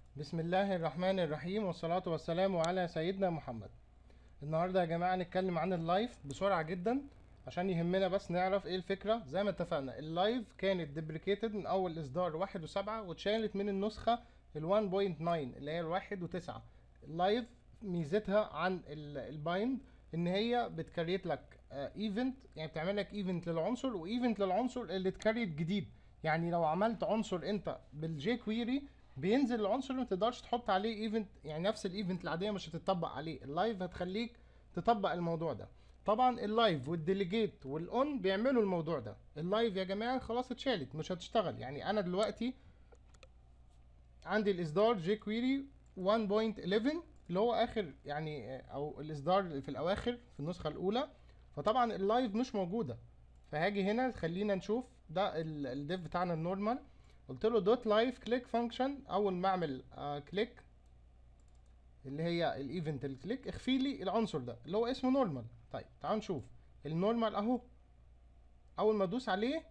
بسم الله الرحمن الرحيم والصلاة والسلام على سيدنا محمد النهاردة يا جماعة نتكلم عن اللايف بسرعة جدا عشان يهمنا بس نعرف ايه الفكرة زي ما اتفقنا اللايف كانت ديبريكيتد من اول اصدار واحد وسبعة واتشالت من النسخة ال 1.9 اللي هي الواحد وتسعة اللايف ميزتها عن البايند ان هي بتكريت لك ايفنت يعني بتعمل لك ايفنت للعنصر وايفنت للعنصر اللي اتكريت جديد يعني لو عملت عنصر انت بالجي كويري بينزل العنصر ما تقدرش تحط عليه ايفنت يعني نفس الايفنت العاديه مش هتطبق عليه اللايف هتخليك تطبق الموضوع ده طبعا اللايف والديليجيت والاون بيعملوا الموضوع ده اللايف يا جماعه خلاص اتشالت مش هتشتغل يعني انا دلوقتي عندي الاصدار جي كويري 1.11 اللي هو اخر يعني او الاصدار اللي في الاواخر في النسخه الاولى فطبعا اللايف مش موجوده فهاجي هنا خلينا نشوف ده الديف بتاعنا النورمال قلت له دوت لايف كليك فانكشن اول ما اعمل آه كليك اللي هي الايفنت الكليك اخفي لي العنصر ده اللي هو اسمه نورمال طيب تعالوا نشوف النورمال اهو اول ما ادوس عليه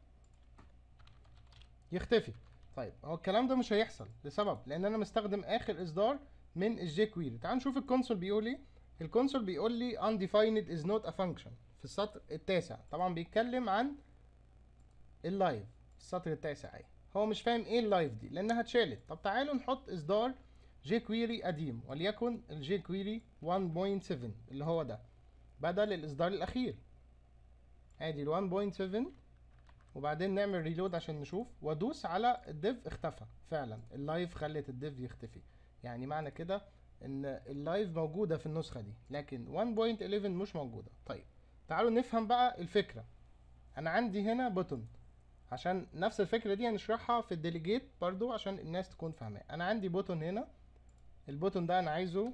يختفي طيب هو الكلام ده مش هيحصل لسبب لان انا مستخدم اخر اصدار من الجي كويري تعالوا نشوف الكونسول بيقول ايه الكونسول بيقول لي undefined is not a function في السطر التاسع طبعا بيتكلم عن اللايف السطر التاسع اهي هو مش فاهم ايه اللايف دي لانها اتشالت طب تعالوا نحط اصدار جي كويري قديم وليكن الجي كويري 1.7 اللي هو ده بدل الاصدار الاخير ادي ال 1.7 وبعدين نعمل ريلود عشان نشوف وادوس على الديف اختفى فعلا اللايف خلت الديف يختفي يعني معنى كده ان اللايف موجوده في النسخه دي لكن 1.11 مش موجوده طيب تعالوا نفهم بقى الفكره انا عندي هنا بوتون عشان نفس الفكره دي هنشرحها في الديليجيت برضو عشان الناس تكون فاهماه انا عندي بوتون هنا البوتون ده انا عايزه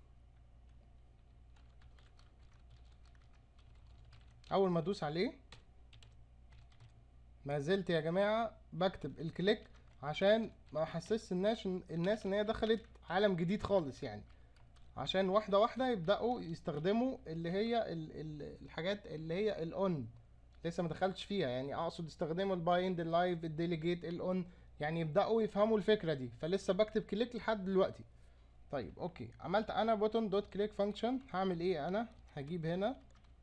اول ما ادوس عليه ما زلت يا جماعه بكتب الكليك عشان ما احسسش الناس الناس ان هي دخلت عالم جديد خالص يعني عشان واحده واحده يبداوا يستخدموا اللي هي ال ال الحاجات اللي هي الاون لسه ما دخلتش فيها يعني اقصد استخدموا البايند اللايف الديليجيت الاون يعني يبداوا يفهموا الفكره دي فلسه بكتب كليك لحد دلوقتي طيب اوكي عملت انا بوتون دوت كليك فانكشن هعمل ايه انا هجيب هنا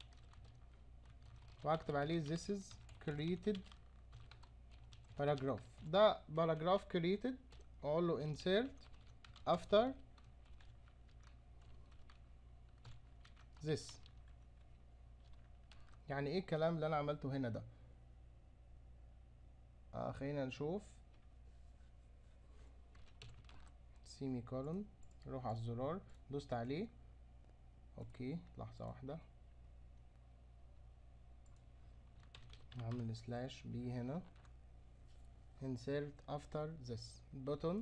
واكتب عليه this is created paragraph ده paragraph created واقول له insert after this يعني ايه الكلام اللي انا عملته هنا ده آه خلينا نشوف سيمي كولون نروح على الزرار دوست عليه اوكي لحظة واحدة نعمل سلاش بي هنا insert after this button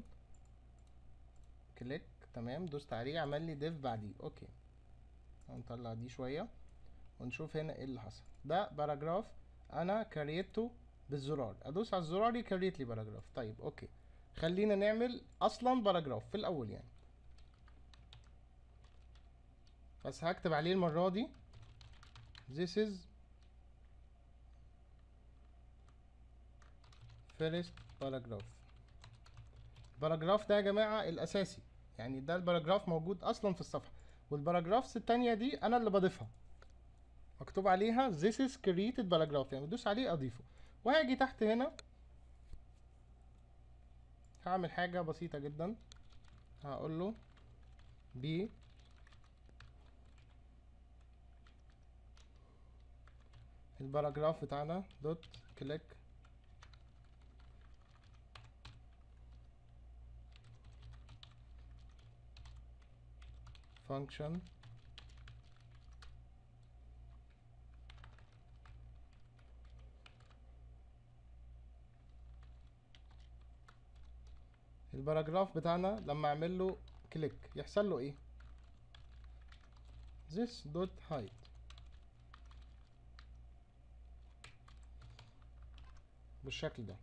كليك تمام دوست عليه عمل لي div بعديه اوكي هنطلع دي شوية ونشوف هنا ايه اللي حصل ده باراجراف انا كريته بالزرار ادوس على الزرار يكريت لي باراجراف طيب اوكي خلينا نعمل اصلا باراجراف في الاول يعني بس هكتب عليه المرة دي this is first paragraph الباراجراف ده يا جماعة الأساسي يعني ده الباراجراف موجود أصلا في الصفحة والباراجرافس التانية دي أنا اللي بضيفها مكتوب عليها this is created paragraph يعني بدوس عليه أضيفه وهاجي تحت هنا هعمل حاجة بسيطة جدا هقول له b الباراجراف بتاعنا دوت كليك function الباراجراف بتاعنا لما اعمل له كليك يحصل له ايه this dot height بالشكل ده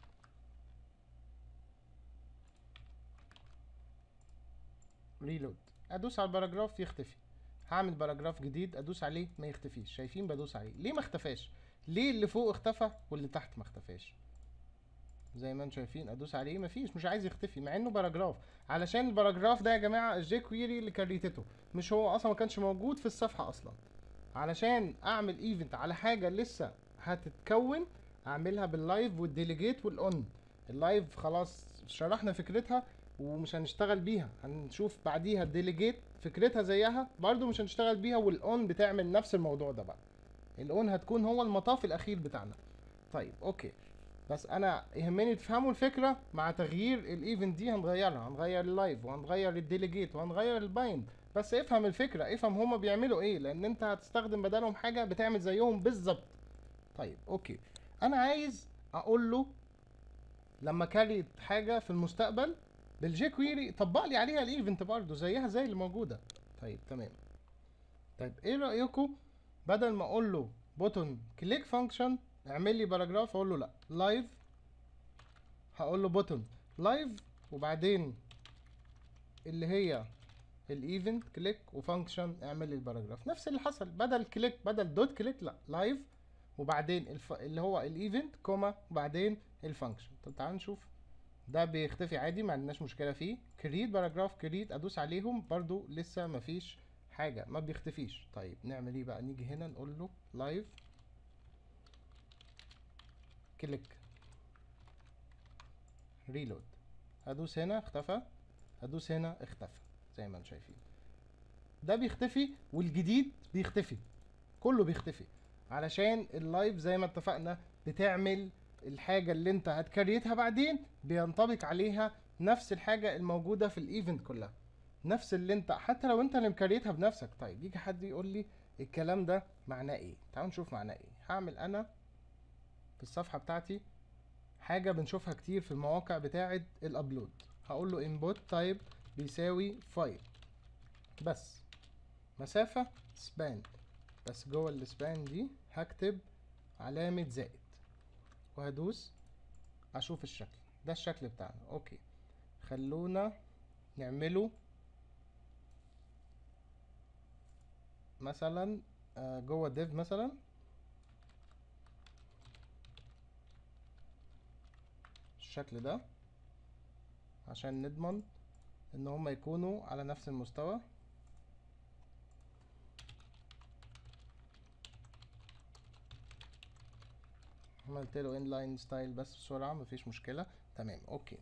ريلود ادوس على الباراجراف يختفي هعمل باراجراف جديد ادوس عليه ما يختفيش شايفين بدوس عليه ليه ما اختفاش ليه اللي فوق اختفى واللي تحت ما اختفاش زي ما انتم شايفين ادوس عليه مفيش مش عايز يختفي مع انه باراجراف علشان الباراجراف ده يا جماعه الجي كويري اللي كريتته مش هو اصلا ما كانش موجود في الصفحه اصلا علشان اعمل ايفنت على حاجه لسه هتتكون اعملها باللايف والديليجيت والاون اللايف خلاص شرحنا فكرتها ومش هنشتغل بيها هنشوف بعديها الديليجيت فكرتها زيها برضو مش هنشتغل بيها والاون بتعمل نفس الموضوع ده بقى الاون هتكون هو المطاف الاخير بتاعنا طيب اوكي بس انا يهمني تفهموا الفكره مع تغيير الايفنت دي هنغيرها هنغير اللايف وهنغير الديليجيت وهنغير البايند بس افهم الفكره افهم هما بيعملوا ايه لان انت هتستخدم بدلهم حاجه بتعمل زيهم بالظبط طيب اوكي انا عايز اقول له لما كاريت حاجه في المستقبل بالجي كويري طبق لي عليها الايفنت برضه زيها زي اللي موجوده طيب تمام طيب ايه رايكم بدل ما اقول له بوتون كليك فانكشن اعمل لي باراجراف اقول له لا لايف هقول له بوتون لايف وبعدين اللي هي الايفنت كليك وفانكشن اعمل لي الباراجراف نفس اللي حصل بدل كليك بدل دوت كليك لا لايف وبعدين الف... اللي هو الايفنت كوما وبعدين الفانكشن طب تعالوا نشوف ده بيختفي عادي ما عندناش مشكله فيه كريت باراجراف كريت ادوس عليهم برضو لسه مفيش حاجه ما بيختفيش طيب نعمل ايه بقى نيجي هنا نقول له لايف كليك ريلود هدوس هنا اختفى هدوس هنا اختفى زي ما انتم شايفين ده بيختفي والجديد بيختفي كله بيختفي علشان اللايف زي ما اتفقنا بتعمل الحاجة اللي انت هتكريتها بعدين بينطبق عليها نفس الحاجة الموجودة في الايفنت كلها نفس اللي انت حتى لو انت اللي مكريتها بنفسك طيب يجي حد يقول لي الكلام ده معناه ايه تعالوا نشوف معناه ايه هعمل انا في الصفحة بتاعتي حاجة بنشوفها كتير في المواقع بتاعة الابلود هقول له input type بيساوي فايل بس مسافة سبان بس جوه السبان دي هكتب علامة زائد وهدوس اشوف الشكل ده الشكل بتاعنا اوكي خلونا نعمله مثلا آه، جوه div مثلا الشكل ده عشان نضمن ان هما يكونوا على نفس المستوى عملت له inline ستايل بس بسرعة مفيش مشكلة تمام اوكي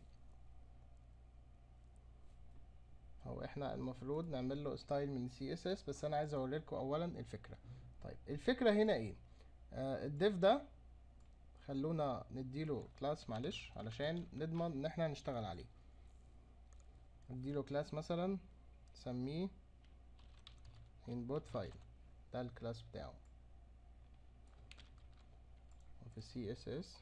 هو احنا المفروض نعمل له ستايل من سي اس اس بس انا عايز اوريلكم اولا الفكرة طيب الفكرة هنا ايه آه الديف ده خلونا نديله كلاس معلش علشان نضمن ان احنا هنشتغل عليه نديله كلاس مثلا نسميه input file ده الكلاس بتاعه وفي السي اس اس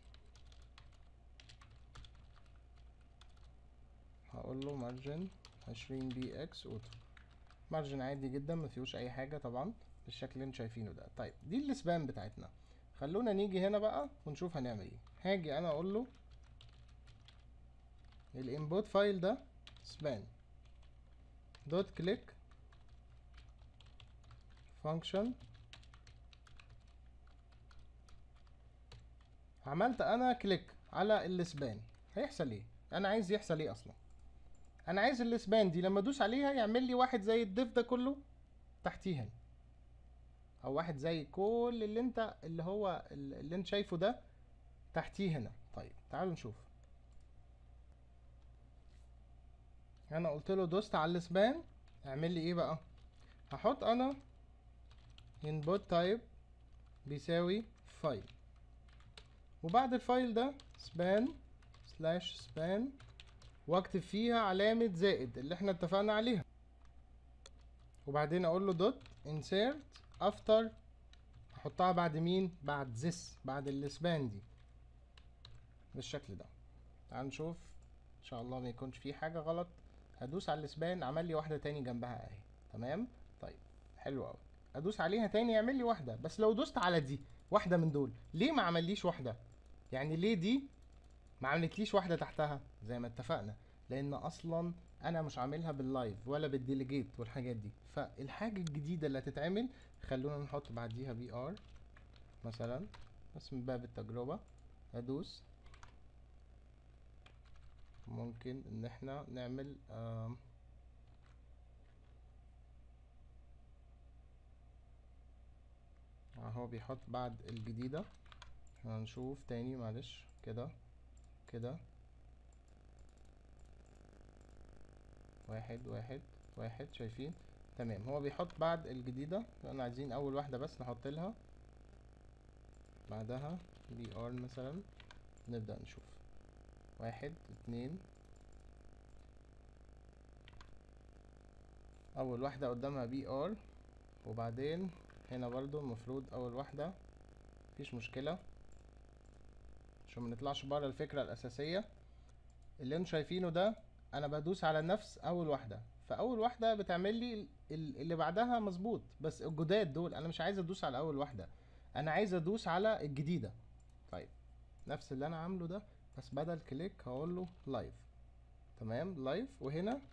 هقول له مارجن عشرين بي اكس اوتو مارجن عادي جدا ما فيهوش اي حاجه طبعا بالشكل اللي انتوا شايفينه ده طيب دي السبان بتاعتنا خلونا نيجي هنا بقى ونشوف هنعمل ايه هاجي انا اقول له الانبوت فايل ده سبان دوت كليك فانكشن عملت انا كليك على السبان هيحصل ايه انا عايز يحصل ايه اصلا انا عايز السبان دي لما ادوس عليها يعمل لي واحد زي الديف ده كله تحتيه هنا او واحد زي كل اللي انت اللي هو اللي انت شايفه ده تحتيه هنا طيب تعالوا نشوف انا قلت له دوست على السبان اعمل لي ايه بقى هحط انا input type بيساوي فايل وبعد الفايل ده span سلاش span واكتب فيها علامة زائد اللي احنا اتفقنا عليها وبعدين اقول له دوت insert after احطها بعد مين بعد this بعد السبان دي بالشكل ده تعال نشوف ان شاء الله ما يكونش فيه حاجة غلط هدوس على السبان عمل لي واحدة تاني جنبها اهي تمام طيب حلو قوي ادوس عليها تاني يعمل لي واحدة بس لو دوست على دي واحدة من دول ليه ما عمليش واحدة يعني ليه دي ما عملتليش واحدة تحتها زي ما اتفقنا لان اصلا انا مش عاملها باللايف ولا بالديليجيت والحاجات دي فالحاجة الجديدة اللي هتتعمل خلونا نحط بعديها بي ار مثلا بس من باب التجربة ادوس ممكن ان احنا نعمل آم، اهو بيحط بعد الجديدة هنشوف تاني معلش كده كده واحد واحد واحد شايفين تمام هو بيحط بعد الجديدة احنا عايزين اول واحدة بس نحط لها بعدها بي ار مثلا نبدأ نشوف واحد اتنين اول واحدة قدامها بي ار وبعدين هنا برضو المفروض اول واحدة مفيش مشكلة عشان منطلعش بره الفكرة الاساسية اللي انتوا شايفينه ده انا بدوس على نفس اول واحدة فاول واحدة بتعمل لي ال- ال- اللي بعدها مظبوط بس الجداد دول انا مش عايز ادوس على اول واحدة انا عايز ادوس على الجديدة طيب نفس اللي انا عامله ده بس بدل كليك هقول له لايف تمام لايف وهنا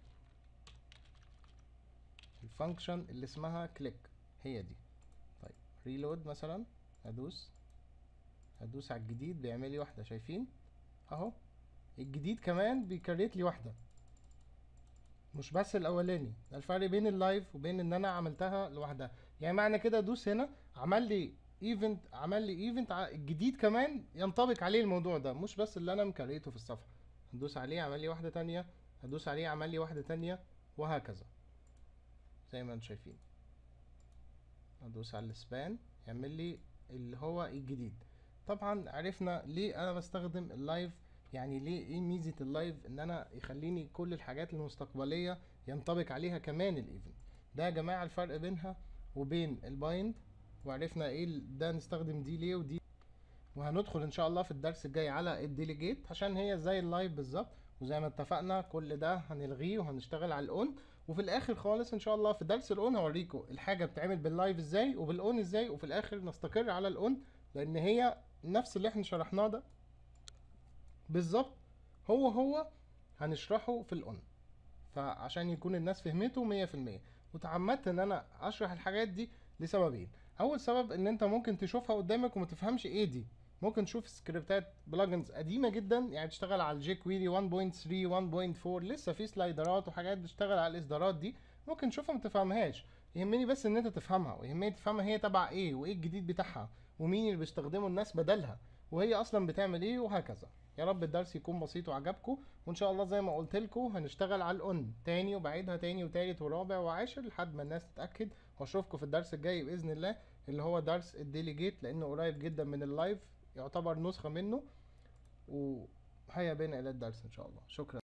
الفانكشن اللي اسمها كليك هي دي طيب ريلود مثلا ادوس هدوس على الجديد بيعمل لي واحده شايفين اهو الجديد كمان بيكريت لي واحده مش بس الاولاني ده الفرق بين اللايف وبين ان انا عملتها لوحدها يعني معنى كده ادوس هنا عمل لي ايفنت عمل لي ايفنت الجديد كمان ينطبق عليه الموضوع ده مش بس اللي انا مكريته في الصفحه هدوس عليه عمل لي واحده تانية هدوس عليه عمل لي واحده تانية وهكذا زي ما انتم شايفين ادوس على السبان يعمل لي اللي هو الجديد طبعا عرفنا ليه انا بستخدم اللايف يعني ليه ايه ميزة اللايف ان انا يخليني كل الحاجات المستقبلية ينطبق عليها كمان الايفنت ده يا جماعة الفرق بينها وبين البايند وعرفنا ايه ال- ده نستخدم دي ليه ودي وهندخل ان شاء الله في الدرس الجاي على الديليجيت عشان هي زي اللايف بالظبط وزي ما اتفقنا كل ده هنلغيه وهنشتغل على الاون وفي الاخر خالص ان شاء الله في درس الاون هوريكم الحاجه بتتعمل باللايف ازاي وبالاون ازاي وفي الاخر نستقر على الاون لان هي نفس اللي احنا شرحناه ده بالظبط هو هو هنشرحه في الاون فعشان يكون الناس فهمته مية في المية وتعمدت ان انا اشرح الحاجات دي لسببين اول سبب ان انت ممكن تشوفها قدامك وما تفهمش ايه دي ممكن تشوف سكريبتات بلجنز قديمه جدا يعني تشتغل على الجي كويري 1.3 1.4 لسه في سلايدرات وحاجات بتشتغل على الاصدارات دي ممكن تشوفها ما تفهمهاش يهمني بس ان انت تفهمها ويهمني تفهمها هي تبع ايه وايه الجديد بتاعها ومين اللي بيستخدمه الناس بدلها وهي اصلا بتعمل ايه وهكذا يا رب الدرس يكون بسيط وعجبكم وان شاء الله زي ما قلت لكم هنشتغل على الاون تاني وبعيدها تاني وتالت ورابع وعاشر لحد ما الناس تتاكد واشوفكم في الدرس الجاي باذن الله اللي هو درس الديليجيت لانه قريب جدا من اللايف يعتبر نسخه منه وهيا بينا الى الدرس ان شاء الله شكرا